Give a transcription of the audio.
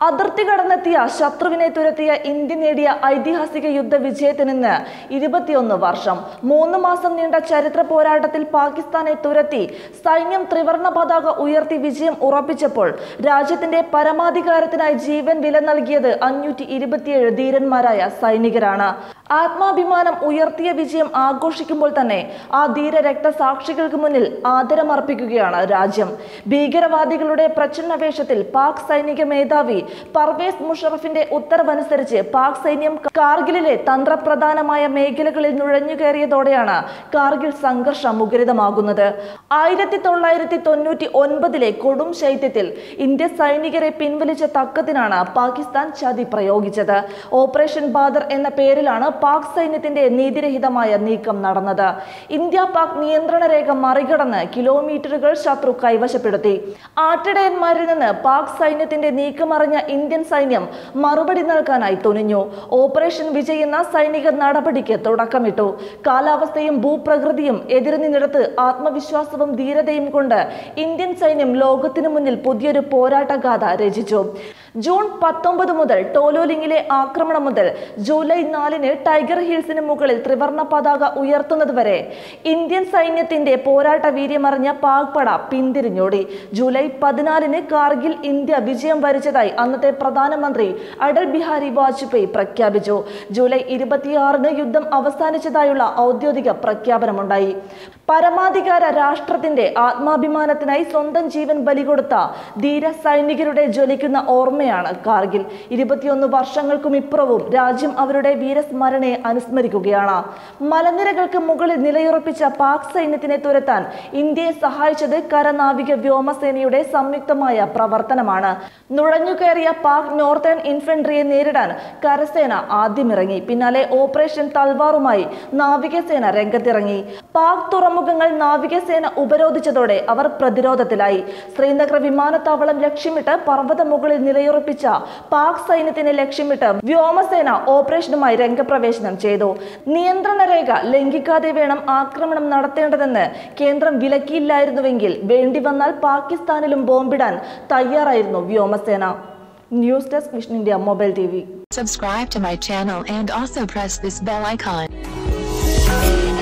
അതിർത്തി കടന്നെത്തിയ ശത്രുവിനെ തുരത്തിയ ഇന്ത്യ നേടിയ ഐതിഹാസിക യുദ്ധ വിജയത്തിന് ഇന്ന് ഇരുപത്തിയൊന്ന് വർഷം മൂന്ന് മാസം നീണ്ട ചരിത്ര പോരാട്ടത്തിൽ പാകിസ്ഥാനെ തുരത്തി സൈന്യം ത്രിവർണ പതാക ഉയർത്തി വിജയം ഉറപ്പിച്ചപ്പോൾ രാജ്യത്തിന്റെ പരമാധികാരത്തിനായി ജീവൻ വില നൽകിയത് അഞ്ഞൂറ്റി ഇരുപത്തിയേഴ് ധീരന്മാരായ സൈനികരാണ് ആത്മാഭിമാനം ഉയർത്തിയ വിജയം ആഘോഷിക്കുമ്പോൾ തന്നെ ആ ധീര രക്തസാക്ഷികൾക്ക് മുന്നിൽ ആദരമർപ്പിക്കുകയാണ് രാജ്യം ഭീകരവാദികളുടെ പ്രച്ഛന്ന വേഷത്തിൽ പാക് സൈനിക മേധാവി പർവേസ് മുഷറഫിന്റെ ഉത്തരവനുസരിച്ച് പാക് സൈന്യം കാർഗിലിലെ തന്ത്രപ്രധാനമായ മേഖലകളിൽ നുഴഞ്ഞുകയറിയതോടെയാണ് കാർഗിൽ സംഘർഷം മുഖരിതമാകുന്നത് ആയിരത്തി തൊള്ളായിരത്തി തൊണ്ണൂറ്റി ഒൻപതിലെ കൊടും ശൈത്യത്തിൽ ഇന്ത്യ സൈനികരെ പിൻവലിച്ച തക്കത്തിനാണ് പാകിസ്ഥാൻ ചതി പ്രയോഗിച്ചത് ഓപ്പറേഷൻ ബാദർ എന്ന പേരിലാണ് പാക് സൈന്യത്തിന്റെ നീതിരഹിതമായ നീക്കം നടന്നത് ഇന്ത്യ പാക് നിയന്ത്രണ രേഖ മറികടന്ന് കിലോമീറ്ററുകൾ ശത്രു കൈവശപ്പെടുത്തി ആട്ടിടയന്മാരിൽ നിന്ന് പാക് സൈന്യത്തിന്റെ നീക്കമറിഞ്ഞ ഇന്ത്യൻ സൈന്യം മറുപടി നൽകാനായി തുനിഞ്ഞു ഓപ്പറേഷൻ വിജയ് എന്ന സൈനിക നടപടിക്ക് തുടക്കമിട്ടു കാലാവസ്ഥയും ഭൂപ്രകൃതിയും എതിർനിന്നിടത്ത് ആത്മവിശ്വാസവും ധീരതയും കൊണ്ട് ഇന്ത്യൻ സൈന്യം ലോകത്തിനു മുന്നിൽ പുതിയൊരു പോരാട്ടഗാഥ രചിച്ചു ജൂൺ പത്തൊമ്പത് മുതൽ ടോലോലിംഗിലെ ആക്രമണം മുതൽ ജൂലൈ നാലിന് ടൈഗർ ഹിൽസിന് മുകളിൽ ത്രിവർണ പതാക ഉയർത്തുന്നത് വരെ ഇന്ത്യൻ സൈന്യത്തിന്റെ പോരാട്ട വീര്യമറിഞ്ഞ പാക്പട പിന്തിരിഞ്ഞോടി ജൂലൈ പതിനാലിന് കാർഗിൽ ഇന്ത്യ വിജയം വരിച്ചതായി അന്നത്തെ പ്രധാനമന്ത്രി അടൽ ബിഹാരി വാജ്പേയി പ്രഖ്യാപിച്ചു ജൂലൈ ഇരുപത്തിയാറിന് യുദ്ധം അവസാനിച്ചതായുള്ള ഔദ്യോഗിക പ്രഖ്യാപനമുണ്ടായി പരമാധികാര രാഷ്ട്രത്തിന്റെ ആത്മാഭിമാനത്തിനായി സ്വന്തം ജീവൻ ബലികൊടുത്ത ധീര സൈനികരുടെ ജ്വലിക്കുന്ന ഓർമ്മയാണ് കാർഗിൽ ഇരുപത്തിയൊന്ന് വർഷങ്ങൾക്കും ഇപ്പുറവും രാജ്യം അവരുടെ വീരസ്മരണയെ അനുസ്മരിക്കുകയാണ് മലനിരകൾക്ക് മുകളിൽ നിലയുറപ്പിച്ച പാക് സൈന്യത്തിനെ തുരത്താൻ ഇന്ത്യയെ സഹായിച്ചത് കരനാവിക വ്യോമസേനയുടെ സംയുക്തമായ പ്രവർത്തനമാണ് നുഴഞ്ഞുകയറിയ പാക് നോർത്തേൺ ഇൻഫൻട്രിയെ നേരിടാൻ കരസേന ആദ്യമിറങ്ങി പിന്നാലെ ഓപ്പറേഷൻ തൽവാറുമായി നാവികസേന രംഗത്തിറങ്ങി പാക് തുറമുഖങ്ങൾ നാവികസേന ഉപരോധിച്ചതോടെ അവർ പ്രതിരോധത്തിലായി ശ്രീനഗർ വിമാനത്താവളം ലക്ഷ്യമിട്ട് പർവ്വത മുകളിൽ നിലയുറപ്പിച്ച പാക് സൈന്യത്തിനെ ലക്ഷ്യമിട്ട് വ്യോമസേന ഓപ്പറേഷനുമായി രംഗപ്രവേശനം ചെയ്തു നിയന്ത്രണ രേഖ ലംഘിക്കാതെ വേണം ആക്രമണം നടത്തേണ്ടതെന്ന് കേന്ദ്രം വിലക്കിയില്ലായിരുന്നുവെങ്കിൽ വേണ്ടി വന്നാൽ പാകിസ്ഥാനിലും ബോംബിടാൻ തയ്യാറായിരുന്നു വ്യോമസേന news desk vision India mobile T Subscribe to my channel and also press this bell icon.